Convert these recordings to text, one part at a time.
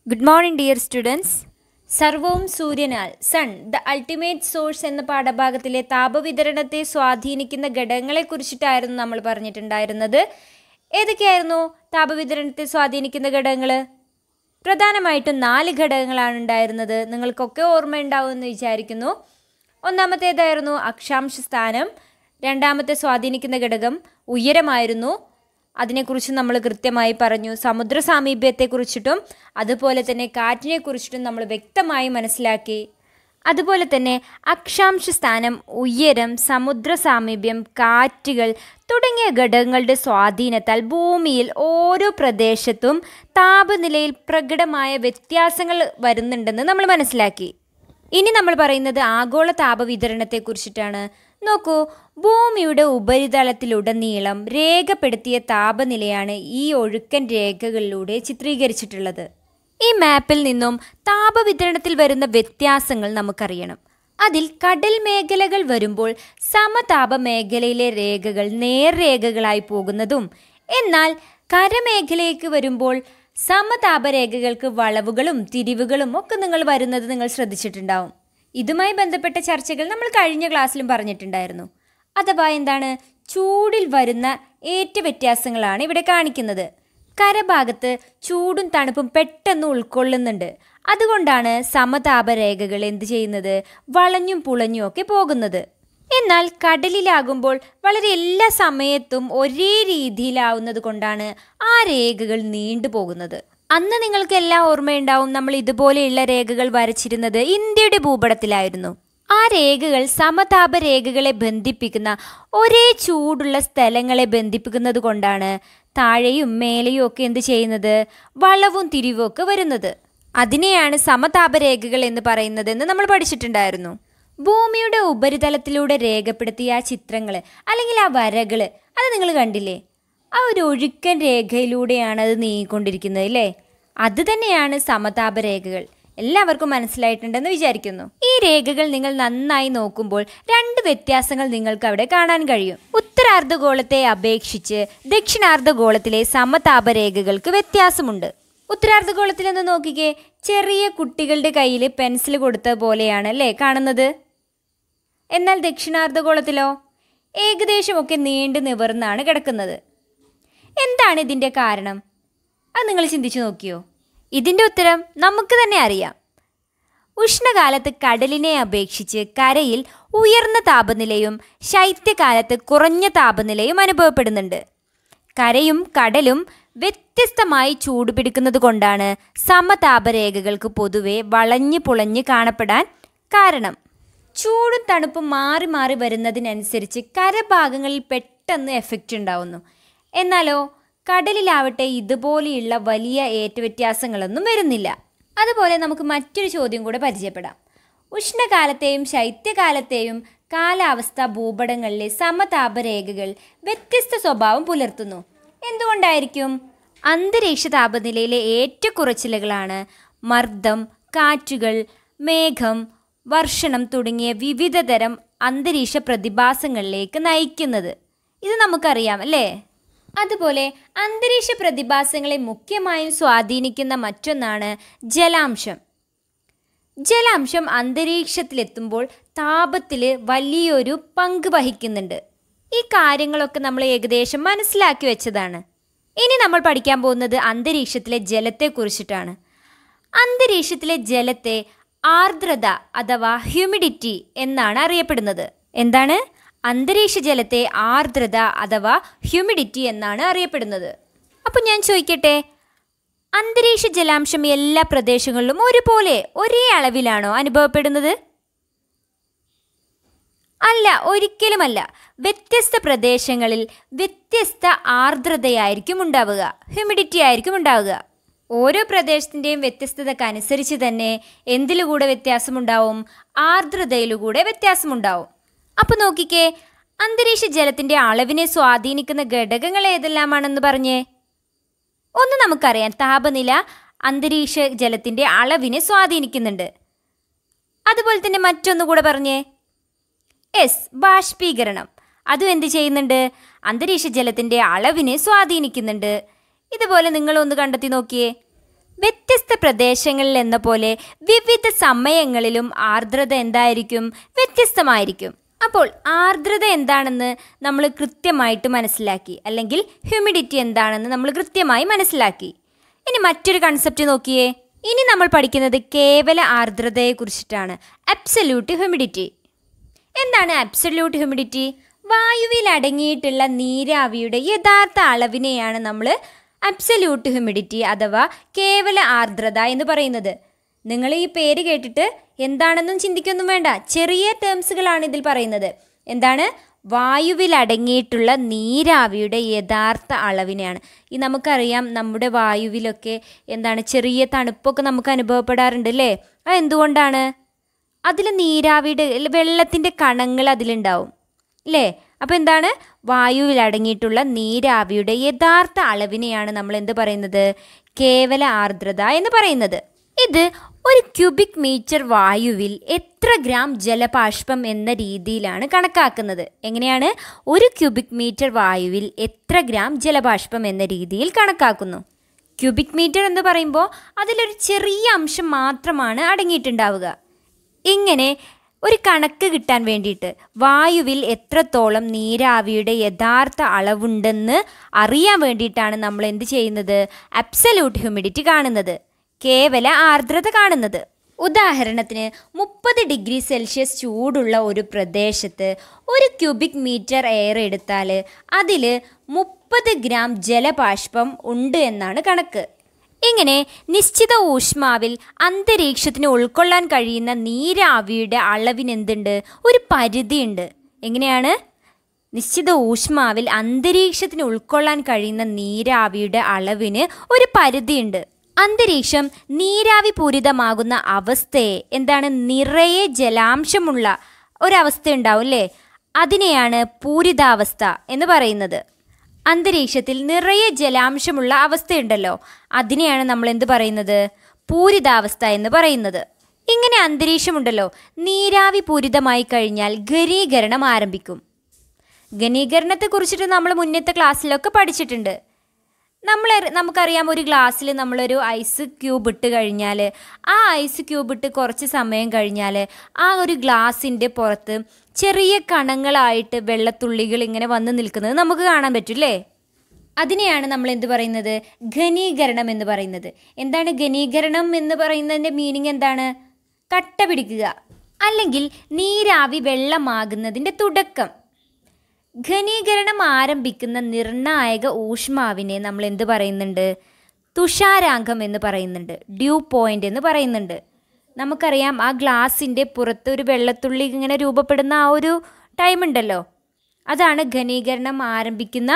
good morning dear students സർവവും സൂര്യനാൽ sun the ultimate source എന്ന പാഠഭാഗത്തിലെ താപവിതരണത്തെ സ്വാധീനിക്കുന്ന ഘടകങ്ങളെക്കുറിച്ചിട്ടായിരുന്നു നമ്മൾ പറഞ്ഞിട്ടുണ്ടായിരുന്നത് ഏതൊക്കെയായിരുന്നു താപവിതരണത്തെ സ്വാധീനിക്കുന്ന ഘടകങ്ങൾ പ്രധാനമായിട്ടും നാല് ഘടകങ്ങളാണ് ഉണ്ടായിരുന്നത് നിങ്ങൾക്കൊക്കെ ഓർമ്മയുണ്ടാവുമെന്ന് വിചാരിക്കുന്നു ഒന്നാമത്തേതായിരുന്നു അക്ഷാംശ സ്ഥാനം രണ്ടാമത്തെ സ്വാധീനിക്കുന്ന ഘടകം ഉയരമായിരുന്നു അതിനെക്കുറിച്ച് നമ്മൾ കൃത്യമായി പറഞ്ഞു സമുദ്ര സാമീപ്യത്തെക്കുറിച്ചിട്ടും അതുപോലെ തന്നെ കാറ്റിനെ കുറിച്ചിട്ടും നമ്മൾ വ്യക്തമായി മനസ്സിലാക്കി അതുപോലെ തന്നെ അക്ഷാംശ സ്ഥാനം ഉയരം സമുദ്ര സാമീപ്യം കാറ്റുകൾ തുടങ്ങിയ ഘടകങ്ങളുടെ സ്വാധീനത്താൽ ഭൂമിയിൽ ഓരോ പ്രദേശത്തും താപനിലയിൽ പ്രകടമായ വ്യത്യാസങ്ങൾ വരുന്നുണ്ടെന്ന് നമ്മൾ മനസ്സിലാക്കി ഇനി നമ്മൾ പറയുന്നത് ആഗോള താപവിതരണത്തെക്കുറിച്ചിട്ടാണ് നോക്കൂ ഭൂമിയുടെ ഉപരിതലത്തിലുടനീളം രേഖപ്പെടുത്തിയ താപനിലയാണ് ഈ ഒഴുക്കൻ രേഖകളിലൂടെ ചിത്രീകരിച്ചിട്ടുള്ളത് ഈ മാപ്പിൽ നിന്നും താപവിതരണത്തിൽ വരുന്ന വ്യത്യാസങ്ങൾ നമുക്കറിയണം അതിൽ കടൽ മേഖലകൾ വരുമ്പോൾ സമതാപ മേഖലയിലെ രേഖകൾ നേർരേഖകളായി പോകുന്നതും എന്നാൽ കരമേഖലയ്ക്ക് വരുമ്പോൾ സമതാപ രേഖകൾക്ക് വളവുകളും തിരിവുകളും ഒക്കെ നിങ്ങൾ വരുന്നത് നിങ്ങൾ ശ്രദ്ധിച്ചിട്ടുണ്ടാവും ഇതുമായി ബന്ധപ്പെട്ട ചർച്ചകൾ നമ്മൾ കഴിഞ്ഞ ക്ലാസ്സിലും പറഞ്ഞിട്ടുണ്ടായിരുന്നു അഥവാ എന്താണ് ചൂടിൽ വരുന്ന ഏറ്റ വ്യത്യാസങ്ങളാണ് ഇവിടെ കാണിക്കുന്നത് കരഭാഗത്ത് ചൂടും തണുപ്പും പെട്ടെന്ന് ഉൾക്കൊള്ളുന്നുണ്ട് അതുകൊണ്ടാണ് സമതാപ രേഖകൾ എന്ത് ചെയ്യുന്നത് വളഞ്ഞും പുളഞ്ഞും ഒക്കെ പോകുന്നത് എന്നാൽ കടലിലാകുമ്പോൾ വളരെ എല്ലാ സമയത്തും ഒരേ രീതിയിലാവുന്നത് കൊണ്ടാണ് ആ രേഖകൾ നീണ്ടുപോകുന്നത് അന്ന് നിങ്ങൾക്ക് എല്ലാം ഓർമ്മയുണ്ടാവും നമ്മൾ ഇതുപോലെയുള്ള രേഖകൾ വരച്ചിരുന്നത് ഇന്ത്യയുടെ ഭൂപടത്തിലായിരുന്നു ആ രേഖകൾ സമതാപ രേഖകളെ ബന്ധിപ്പിക്കുന്ന ഒരേ ചൂടുള്ള സ്ഥലങ്ങളെ ബന്ധിപ്പിക്കുന്നത് കൊണ്ടാണ് താഴെയും മേലെയും ഒക്കെ എന്ത് ചെയ്യുന്നത് വളവും തിരിവും ഒക്കെ വരുന്നത് അതിനെയാണ് സമതാപ രേഖകൾ എന്ന് പറയുന്നതെന്ന് നമ്മൾ പഠിച്ചിട്ടുണ്ടായിരുന്നു ഭൂമിയുടെ ഉപരിതലത്തിലൂടെ രേഖപ്പെടുത്തിയ ആ ചിത്രങ്ങൾ അല്ലെങ്കിൽ ആ വരകൾ അത് നിങ്ങൾ കണ്ടില്ലേ ആ ഒരു ഒഴുക്കൻ രേഖയിലൂടെയാണ് അത് നീങ്ങിക്കൊണ്ടിരിക്കുന്നത് അല്ലേ അത് തന്നെയാണ് സമതാപ രേഖകൾ എല്ലാവർക്കും മനസ്സിലായിട്ടുണ്ടെന്ന് വിചാരിക്കുന്നു ഈ രേഖകൾ നിങ്ങൾ നന്നായി നോക്കുമ്പോൾ രണ്ട് വ്യത്യാസങ്ങൾ നിങ്ങൾക്ക് അവിടെ കാണാൻ കഴിയും ഉത്തരാർദ്ധഗോളത്തെ അപേക്ഷിച്ച് ദക്ഷിണാർദ്ധഗോളത്തിലെ സമതാപ രേഖകൾക്ക് വ്യത്യാസമുണ്ട് ഉത്തരാർദ്ധഗോളത്തിലൊന്ന് നോക്കിക്കേ ചെറിയ കുട്ടികളുടെ കയ്യിൽ പെൻസിൽ കൊടുത്ത പോലെയാണ് അല്ലേ കാണുന്നത് എന്നാൽ ദക്ഷിണാർദ്ധഗോളത്തിലോ ഏകദേശമൊക്കെ നീണ്ടു നിവർന്നാണ് കിടക്കുന്നത് എന്താണ് ഇതിൻ്റെ കാരണം അത് നിങ്ങൾ ചിന്തിച്ചു നോക്കിയോ ഇതിൻ്റെ ഉത്തരം നമുക്ക് തന്നെ അറിയാം ഉഷ്ണകാലത്ത് കടലിനെ അപേക്ഷിച്ച് കരയിൽ ഉയർന്ന താപനിലയും ശൈത്യകാലത്ത് കുറഞ്ഞ താപനിലയും അനുഭവപ്പെടുന്നുണ്ട് കരയും കടലും വ്യത്യസ്തമായി ചൂടുപിടിക്കുന്നത് കൊണ്ടാണ് സമതാപരേഖകൾക്ക് പൊതുവെ വളഞ്ഞു പുളഞ്ഞ് കാണപ്പെടാൻ കാരണം ചൂടും തണുപ്പും മാറി മാറി വരുന്നതിനനുസരിച്ച് കരഭാഗങ്ങളിൽ പെട്ടെന്ന് എഫക്റ്റ് ഉണ്ടാവുന്നു എന്നാലോ കടലിലാവട്ടെ ഇതുപോലെയുള്ള വലിയ ഏറ്റവ്യത്യാസങ്ങളൊന്നും വരുന്നില്ല അതുപോലെ നമുക്ക് മറ്റൊരു ചോദ്യം കൂടെ പരിചയപ്പെടാം ഉഷ്ണകാലത്തെയും ശൈത്യകാലത്തെയും കാലാവസ്ഥ ഭൂപടങ്ങളിലെ സമതാപരേഖകൾ വ്യത്യസ്ത സ്വഭാവം പുലർത്തുന്നു എന്തുകൊണ്ടായിരിക്കും അന്തരീക്ഷ താപനിലയിലെ ഏറ്റക്കുറച്ചിലുകളാണ് മർദ്ദം കാറ്റുകൾ മേഘം വർഷണം തുടങ്ങിയ വിവിധ തരം അന്തരീക്ഷ പ്രതിഭാസങ്ങളിലേക്ക് നയിക്കുന്നത് ഇത് നമുക്കറിയാം അല്ലേ അതുപോലെ അന്തരീക്ഷ പ്രതിഭാസങ്ങളെ മുഖ്യമായും സ്വാധീനിക്കുന്ന മറ്റൊന്നാണ് ജലാംശം ജലാംശം അന്തരീക്ഷത്തിലെത്തുമ്പോൾ താപത്തിൽ വലിയൊരു പങ്ക് വഹിക്കുന്നുണ്ട് ഈ കാര്യങ്ങളൊക്കെ നമ്മൾ ഏകദേശം മനസ്സിലാക്കി വെച്ചതാണ് ഇനി നമ്മൾ പഠിക്കാൻ പോകുന്നത് അന്തരീക്ഷത്തിലെ ജലത്തെക്കുറിച്ചിട്ടാണ് അന്തരീക്ഷത്തിലെ ജലത്തെ ആർദ്രത അഥവാ ഹ്യൂമിഡിറ്റി എന്നാണ് അറിയപ്പെടുന്നത് എന്താണ് അന്തരീക്ഷ ജലത്തെ ആർദ്രത അഥവാ ഹ്യൂമിഡിറ്റി എന്നാണ് അറിയപ്പെടുന്നത് അപ്പോൾ ഞാൻ ചോദിക്കട്ടെ അന്തരീക്ഷ ജലാംശം എല്ലാ പ്രദേശങ്ങളിലും ഒരുപോലെ ഒരേ അളവിലാണോ അനുഭവപ്പെടുന്നത് അല്ല ഒരിക്കലുമല്ല വ്യത്യസ്ത പ്രദേശങ്ങളിൽ വ്യത്യസ്ത ആർദ്രതയായിരിക്കും ഉണ്ടാവുക ഹ്യൂമിഡിറ്റി ആയിരിക്കും ഉണ്ടാവുക ഓരോ പ്രദേശത്തിൻ്റെയും വ്യത്യസ്തതക്കനുസരിച്ച് തന്നെ എന്തിലുകൂടെ വ്യത്യാസമുണ്ടാവും ആർദ്രതയിലുകൂടെ വ്യത്യാസമുണ്ടാവും അപ്പോൾ നോക്കിക്കേ അന്തരീക്ഷ ജലത്തിൻ്റെ അളവിനെ സ്വാധീനിക്കുന്ന ഘടകങ്ങൾ ഏതെല്ലാമാണെന്ന് പറഞ്ഞേ ഒന്ന് നമുക്കറിയാം താപനില അന്തരീക്ഷ ജലത്തിൻ്റെ അളവിനെ സ്വാധീനിക്കുന്നുണ്ട് അതുപോലെ തന്നെ മറ്റൊന്നുകൂടെ പറഞ്ഞേ എസ് ബാഷ്പീകരണം അതും എന്ത് ചെയ്യുന്നുണ്ട് അന്തരീക്ഷ ജലത്തിൻ്റെ അളവിനെ സ്വാധീനിക്കുന്നുണ്ട് ഇതുപോലെ നിങ്ങളൊന്ന് കണ്ടെത്തി നോക്കിയേ വ്യത്യസ്ത പ്രദേശങ്ങളിൽ എന്ന പോലെ വിവിധ സമയങ്ങളിലും ആർദ്രത എന്തായിരിക്കും വ്യത്യസ്തമായിരിക്കും അപ്പോൾ ആർദ്രത എന്താണെന്ന് നമ്മൾ കൃത്യമായിട്ട് മനസ്സിലാക്കി അല്ലെങ്കിൽ ഹ്യൂമിഡിറ്റി എന്താണെന്ന് നമ്മൾ കൃത്യമായി മനസ്സിലാക്കി ഇനി മറ്റൊരു കൺസെപ്റ്റ് നോക്കിയേ ഇനി നമ്മൾ പഠിക്കുന്നത് കേവല ആർദ്രതയെ കുറിച്ചിട്ടാണ് അബ്സല്യൂട്ട് ഹ്യൂമിഡിറ്റി എന്താണ് അബ്സല്യൂട്ട് ഹ്യൂമിഡിറ്റി വായുവിൽ അടങ്ങിയിട്ടുള്ള നീരാവിയുടെ യഥാർത്ഥ അളവിനെയാണ് നമ്മൾ അബ്സല്യൂട്ട് ഹ്യൂമിഡിറ്റി അഥവാ കേവല ആർദ്രത എന്ന് പറയുന്നത് നിങ്ങൾ ഈ പേര് കേട്ടിട്ട് എന്താണെന്നും ചിന്തിക്കൊന്നും വേണ്ട ചെറിയ ടേംസുകളാണ് ഇതിൽ പറയുന്നത് എന്താണ് വായുവിൽ അടങ്ങിയിട്ടുള്ള നീരാവിയുടെ യഥാർത്ഥ അളവിനെയാണ് ഈ നമുക്കറിയാം നമ്മുടെ വായുവിലൊക്കെ എന്താണ് ചെറിയ തണുപ്പൊക്കെ നമുക്ക് അനുഭവപ്പെടാറുണ്ട് അല്ലേ അത് എന്തുകൊണ്ടാണ് അതിൽ നീരാവിയുടെ വെള്ളത്തിൻ്റെ കണങ്ങൾ അതിലുണ്ടാവും അല്ലേ അപ്പോൾ എന്താണ് വായുവിൽ അടങ്ങിയിട്ടുള്ള നീരാവിയുടെ യഥാർത്ഥ അളവിനെയാണ് നമ്മൾ എന്ത് പറയുന്നത് കേവല ആർദ്രത എന്ന് പറയുന്നത് ഇത് ഒരു ക്യൂബിക് മീറ്റർ വായുവിൽ എത്ര ഗ്രാം ജലപാഷ്പം എന്ന രീതിയിലാണ് കണക്കാക്കുന്നത് എങ്ങനെയാണ് ഒരു ക്യൂബിക് മീറ്റർ വായുവിൽ എത്ര ഗ്രാം ജലപാഷ്പം എന്ന രീതിയിൽ കണക്കാക്കുന്നു ക്യൂബിക് മീറ്റർ എന്ന് പറയുമ്പോൾ അതിലൊരു ചെറിയ അംശം മാത്രമാണ് അടങ്ങിയിട്ടുണ്ടാവുക ഇങ്ങനെ ഒരു കണക്ക് കിട്ടാൻ വേണ്ടിയിട്ട് വായുവിൽ എത്രത്തോളം നീരാവിയുടെ യഥാർത്ഥ അളവുണ്ടെന്ന് അറിയാൻ വേണ്ടിയിട്ടാണ് നമ്മൾ എന്ത് ചെയ്യുന്നത് അബ്സല്യൂട്ട് ഹ്യൂമിഡിറ്റി കാണുന്നത് കേവല ആർദ്രത കാണുന്നത് ഉദാഹരണത്തിന് മുപ്പത് ഡിഗ്രി സെൽഷ്യസ് ചൂടുള്ള ഒരു പ്രദേശത്ത് ഒരു ക്യൂബിക് മീറ്റർ എയർ എടുത്താൽ അതിൽ മുപ്പത് ഗ്രാം ജലപാഷ്പം ഉണ്ട് എന്നാണ് കണക്ക് ഇങ്ങനെ നിശ്ചിത ഊഷ്മാവിൽ അന്തരീക്ഷത്തിന് ഉൾക്കൊള്ളാൻ കഴിയുന്ന നീരാവിയുടെ അളവിന് എന്തുണ്ട് ഒരു പരിധിയുണ്ട് എങ്ങനെയാണ് നിശ്ചിത ഊഷ്മാവിൽ അന്തരീക്ഷത്തിന് ഉൾക്കൊള്ളാൻ കഴിയുന്ന നീരാവിയുടെ അളവിന് ഒരു പരിധിയുണ്ട് അന്തരീക്ഷം നീരാവി പൂരിതമാകുന്ന അവസ്ഥയെ എന്താണ് നിറയെ ജലാംശമുള്ള ഒരവസ്ഥ ഉണ്ടാവും അല്ലേ അതിനെയാണ് പൂരിതാവസ്ഥ എന്ന് പറയുന്നത് അന്തരീക്ഷത്തിൽ നിറയെ ജലാംശമുള്ള അവസ്ഥയുണ്ടല്ലോ അതിനെയാണ് നമ്മൾ എന്ത് പറയുന്നത് പൂരിതാവസ്ഥ എന്ന് പറയുന്നത് ഇങ്ങനെ അന്തരീക്ഷമുണ്ടല്ലോ നീരാവി പൂരിതമായി കഴിഞ്ഞാൽ ഘനീകരണം ആരംഭിക്കും ഘനീകരണത്തെ കുറിച്ചിട്ട് നമ്മൾ മുന്നത്തെ ക്ലാസ്സിലൊക്കെ പഠിച്ചിട്ടുണ്ട് നമ്മൾ നമുക്കറിയാം ഒരു ഗ്ലാസ്സിൽ നമ്മളൊരു ഐസ് ക്യൂബ് ഇട്ട് കഴിഞ്ഞാൽ ആ ഐസ് ക്യൂബ് ഇട്ട് കുറച്ച് സമയം കഴിഞ്ഞാൽ ആ ഒരു ഗ്ലാസിൻ്റെ പുറത്ത് ചെറിയ കണങ്ങളായിട്ട് വെള്ളത്തുള്ളികൾ ഇങ്ങനെ വന്ന് നിൽക്കുന്നത് നമുക്ക് കാണാൻ പറ്റില്ലേ അതിനെയാണ് നമ്മൾ എന്ത് പറയുന്നത് ഘനീകരണം എന്ന് പറയുന്നത് എന്താണ് ഘനീകരണം എന്ന് പറയുന്നതിൻ്റെ മീനിങ് എന്താണ് കട്ട പിടിക്കുക അല്ലെങ്കിൽ നീരാവി വെള്ളമാകുന്നതിൻ്റെ തുടക്കം ഘനീകരണം ആരംഭിക്കുന്ന നിർണായക ഊഷ്മാവിനെ നമ്മൾ എന്ത് പറയുന്നുണ്ട് തുഷാരാംഗം എന്ന് പറയുന്നുണ്ട് ഡ്യൂ പോയിന്റ് എന്ന് പറയുന്നുണ്ട് നമുക്കറിയാം ആ ഗ്ലാസിൻ്റെ പുറത്ത് ഒരു വെള്ളത്തുള്ളി ഇങ്ങനെ രൂപപ്പെടുന്ന ആ ഒരു ടൈം ഉണ്ടല്ലോ അതാണ് ഘനീകരണം ആരംഭിക്കുന്ന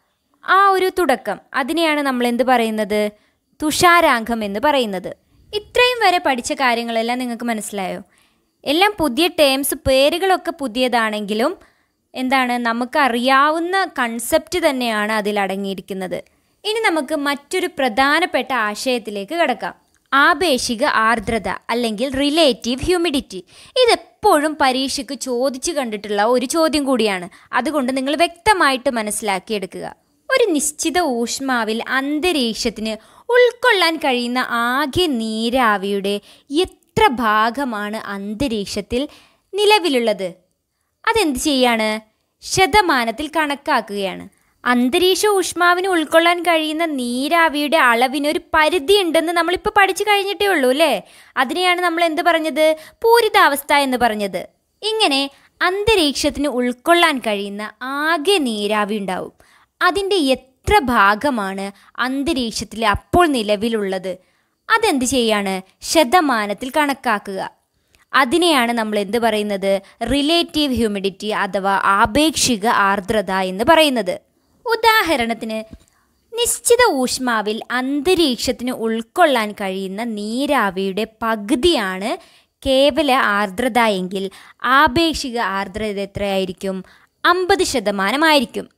ആ ഒരു തുടക്കം അതിനെയാണ് നമ്മൾ എന്ത് പറയുന്നത് തുഷാരാംഗം എന്ന് പറയുന്നത് ഇത്രയും വരെ പഠിച്ച കാര്യങ്ങളെല്ലാം നിങ്ങൾക്ക് മനസ്സിലായോ എല്ലാം പുതിയ ടേംസ് പേരുകളൊക്കെ പുതിയതാണെങ്കിലും എന്താണ് നമുക്കറിയാവുന്ന കൺസെപ്റ്റ് തന്നെയാണ് അതിൽ അടങ്ങിയിരിക്കുന്നത് ഇനി നമുക്ക് മറ്റൊരു പ്രധാനപ്പെട്ട ആശയത്തിലേക്ക് കിടക്കാം ആപേക്ഷിക ആർദ്രത അല്ലെങ്കിൽ റിലേറ്റീവ് ഹ്യൂമിഡിറ്റി ഇതെപ്പോഴും പരീക്ഷയ്ക്ക് ചോദിച്ചു കണ്ടിട്ടുള്ള ഒരു ചോദ്യം കൂടിയാണ് അതുകൊണ്ട് നിങ്ങൾ വ്യക്തമായിട്ട് മനസ്സിലാക്കിയെടുക്കുക ഒരു നിശ്ചിത ഊഷ്മാവിൽ അന്തരീക്ഷത്തിന് ഉൾക്കൊള്ളാൻ കഴിയുന്ന ആകെ നീരാവിയുടെ എത്ര ഭാഗമാണ് അന്തരീക്ഷത്തിൽ നിലവിലുള്ളത് അതെന്ത് ചെയ്യാണ് ശതമാനത്തിൽ കണക്കാക്കുകയാണ് അന്തരീക്ഷ ഊഷ്മാവിന് ഉൾക്കൊള്ളാൻ കഴിയുന്ന നീരാവിയുടെ അളവിന് ഒരു പരിധി ഉണ്ടെന്ന് നമ്മളിപ്പോൾ പഠിച്ചു കഴിഞ്ഞിട്ടേ ഉള്ളൂ അല്ലേ അതിനെയാണ് നമ്മൾ എന്ത് പറഞ്ഞത് പൂരിതാവസ്ഥ എന്ന് പറഞ്ഞത് ഇങ്ങനെ അന്തരീക്ഷത്തിന് ഉൾക്കൊള്ളാൻ കഴിയുന്ന ആകെ നീരാവി ഉണ്ടാവും അതിൻ്റെ എത്ര ഭാഗമാണ് അന്തരീക്ഷത്തിൽ അപ്പോൾ നിലവിലുള്ളത് അതെന്ത് ചെയ്യാണ് ശതമാനത്തിൽ കണക്കാക്കുക അതിനെയാണ് നമ്മൾ എന്ത് പറയുന്നത് റിലേറ്റീവ് ഹ്യൂമിഡിറ്റി അഥവാ ആപേക്ഷിക ആർദ്രത എന്ന് പറയുന്നത് ഉദാഹരണത്തിന് നിശ്ചിത ഊഷ്മാവിൽ അന്തരീക്ഷത്തിന് ഉൾക്കൊള്ളാൻ കഴിയുന്ന നീരാവിയുടെ പകുതിയാണ് കേവല ആർദ്രത എങ്കിൽ ആപേക്ഷിക ആർദ്രത എത്രയായിരിക്കും അമ്പത് ശതമാനമായിരിക്കും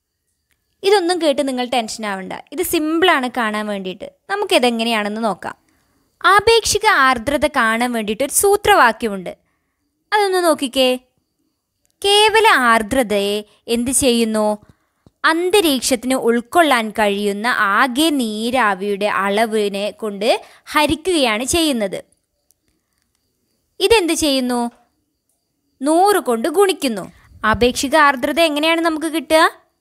ഇതൊന്നും കേട്ട് നിങ്ങൾ ടെൻഷൻ ആവണ്ട ഇത് സിമ്പിളാണ് കാണാൻ വേണ്ടിയിട്ട് നമുക്കിതെങ്ങനെയാണെന്ന് നോക്കാം ആപേക്ഷിക ആർദ്രത കാണാൻ വേണ്ടിയിട്ട് ഒരു സൂത്രവാക്യമുണ്ട് അതൊന്ന് നോക്കിക്കേ കേവല ആർദ്രതയെ എന്ത് ചെയ്യുന്നു അന്തരീക്ഷത്തിന് ഉൾക്കൊള്ളാൻ കഴിയുന്ന ആകെ നീരാവിയുടെ അളവിനെ കൊണ്ട് ഹരിക്കുകയാണ് ചെയ്യുന്നത് ഇതെന്ത് ചെയ്യുന്നു നൂറ് കൊണ്ട് ഗുണിക്കുന്നു ആപേക്ഷിക ആർദ്രത എങ്ങനെയാണ് നമുക്ക് കിട്ടുക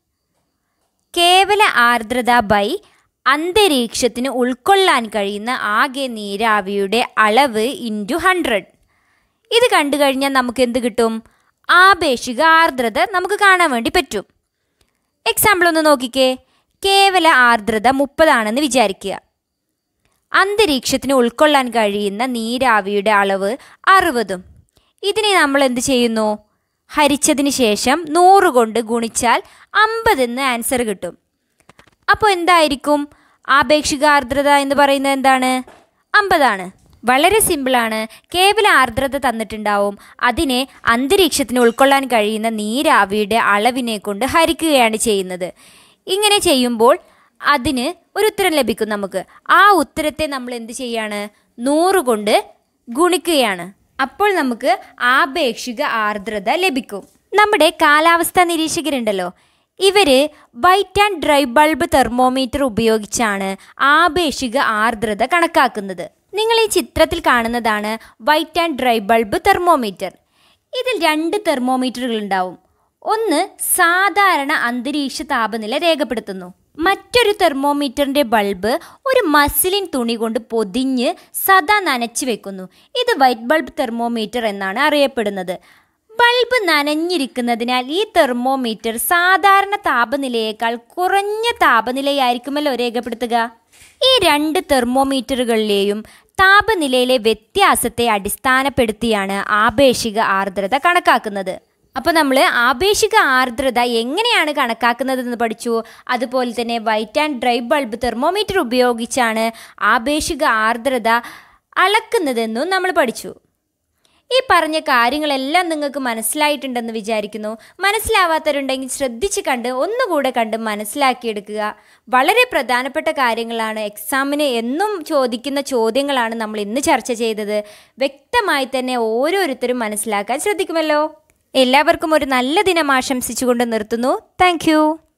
കേവല ആർദ്രത ബൈ അന്തരീക്ഷത്തിന് ഉൾക്കൊള്ളാൻ കഴിയുന്ന ആകെ നീരാവിയുടെ അളവ് ഇൻറ്റു ഹൺഡ്രഡ് ഇത് കണ്ടു കഴിഞ്ഞാൽ നമുക്ക് എന്ത് കിട്ടും ആപേക്ഷിക ആർദ്രത നമുക്ക് കാണാൻ വേണ്ടി പറ്റും എക്സാമ്പിൾ ഒന്ന് നോക്കിക്കേ കേവല ആർദ്രത മുപ്പതാണെന്ന് വിചാരിക്കുക അന്തരീക്ഷത്തിന് ഉൾക്കൊള്ളാൻ കഴിയുന്ന നീരാവിയുടെ അളവ് അറുപതും ഇതിനെ നമ്മൾ എന്ത് ചെയ്യുന്നു ഹരിച്ചതിന് ശേഷം നൂറ് കൊണ്ട് ഗുണിച്ചാൽ അമ്പതെന്ന് ആൻസർ കിട്ടും അപ്പോൾ എന്തായിരിക്കും ആപേക്ഷിക ആർദ്രത എന്ന് പറയുന്നത് എന്താണ് അമ്പതാണ് വളരെ സിമ്പിളാണ് കേവല ആർദ്രത തന്നിട്ടുണ്ടാവും അതിനെ അന്തരീക്ഷത്തിന് ഉൾക്കൊള്ളാൻ കഴിയുന്ന നീരാവിയുടെ അളവിനെ കൊണ്ട് ഹരിക്കുകയാണ് ചെയ്യുന്നത് ഇങ്ങനെ ചെയ്യുമ്പോൾ അതിന് ഒരു ഉത്തരം ലഭിക്കും നമുക്ക് ആ ഉത്തരത്തെ നമ്മൾ എന്ത് ചെയ്യാണ് നൂറ് കൊണ്ട് ഗുണിക്കുകയാണ് അപ്പോൾ നമുക്ക് ആപേക്ഷിക ആർദ്രത ലഭിക്കും നമ്മുടെ കാലാവസ്ഥാ നിരീക്ഷകരുണ്ടല്ലോ ഇവര് wet and dry bulb thermometer ഉപയോഗിച്ചാണ് ആപേക്ഷിക ആർദ്രത കണക്കാക്കുന്നത് നിങ്ങൾ ഈ ചിത്രത്തിൽ കാണുന്നതാണ് wet and dry bulb thermometer ഇതിൽ രണ്ട് തെർമോമീറ്ററുകൾ ഉണ്ടാവും ഒന്ന് സാധാരണ അന്തരീക്ഷ താപനില രേഖപ്പെടുത്തുന്നു മറ്റൊരു തെർമോമീറ്ററിന്റെ ബൾബ് ഒരു മസിലിൻ തുണി കൊണ്ട് പൊതിഞ്ഞ് സദാ നനച്ചു വെക്കുന്നു ഇത് വൈറ്റ് ബൾബ് തെർമോമീറ്റർ എന്നാണ് അറിയപ്പെടുന്നത് ബൾബ് നനഞ്ഞിരിക്കുന്നതിനാൽ ഈ തെർമോമീറ്റർ സാധാരണ താപനിലയേക്കാൾ കുറഞ്ഞ താപനിലയായിരിക്കുമല്ലോ രേഖപ്പെടുത്തുക ഈ രണ്ട് തെർമോമീറ്ററുകളിലെയും താപനിലയിലെ വ്യത്യാസത്തെ അടിസ്ഥാനപ്പെടുത്തിയാണ് ആപേക്ഷിക ആർദ്രത കണക്കാക്കുന്നത് അപ്പോൾ നമ്മൾ ആപേക്ഷിക ആർദ്രത എങ്ങനെയാണ് കണക്കാക്കുന്നതെന്ന് പഠിച്ചു അതുപോലെ തന്നെ wet and dry bulb thermometer ഉപയോഗിച്ചാണ് ആപേക്ഷിക ആർദ്രത അളക്കുന്നതെന്നും നമ്മൾ പഠിച്ചു ഈ പറഞ്ഞ കാര്യങ്ങളെല്ലാം നിങ്ങൾക്ക് മനസ്സിലായിട്ടുണ്ടെന്ന് വിചാരിക്കുന്നു മനസ്സിലാവാത്തവരുണ്ടെങ്കിൽ ശ്രദ്ധിച്ച് കണ്ട് ഒന്നുകൂടെ കണ്ട് മനസ്സിലാക്കിയെടുക്കുക വളരെ പ്രധാനപ്പെട്ട കാര്യങ്ങളാണ് എക്സാമിന് എന്നും ചോദിക്കുന്ന ചോദ്യങ്ങളാണ് നമ്മൾ ഇന്ന് ചർച്ച ചെയ്തത് വ്യക്തമായി തന്നെ ഓരോരുത്തരും മനസ്സിലാക്കാൻ ശ്രദ്ധിക്കുമല്ലോ എല്ലാവർക്കും ഒരു നല്ല ദിനം ആശംസിച്ചുകൊണ്ട് നിർത്തുന്നു താങ്ക്